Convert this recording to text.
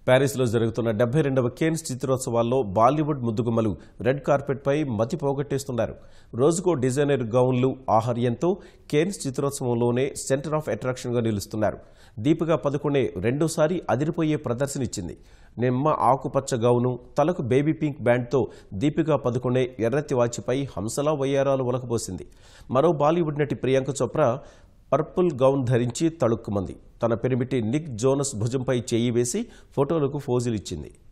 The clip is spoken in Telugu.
ప్యారిస్లో జరుగుతున్న డెబ్బై రెండవ కేన్స్ చిత్రోత్సవాల్లో బాలీవుడ్ ముద్దుగుమ్మలు రెడ్ కార్పెట్పై మతి పోగొట్టేస్తున్నారు రోజుకో డిజైనర్ గౌన్లు ఆహార్యంతో కేన్స్ చిత్రోత్సవంలోనే సెంటర్ ఆఫ్ అట్రాక్షన్గా నిలుస్తున్నారు దీపిక పదుకొనే రెండోసారి అదిరిపోయే ప్రదర్శన ఇచ్చింది నిమ్మ ఆకుపచ్చ గౌను తలకు బేబీ పింక్ బ్యాండ్తో దీపిక పదుకొనే ఎర్రతి వాచిపై హంసలా వయ్యారాలు ఒలకబోసింది మరో బాలీవుడ్ నటి ప్రియాంక చోప్రా పర్పుల్ గౌన్ ధరించి తళుక్కుమంది తన పెరిమిటి నిక్ జోనస్ భుజంపై చేయి వేసి ఫోటోలకు ఫోజులిచ్చింది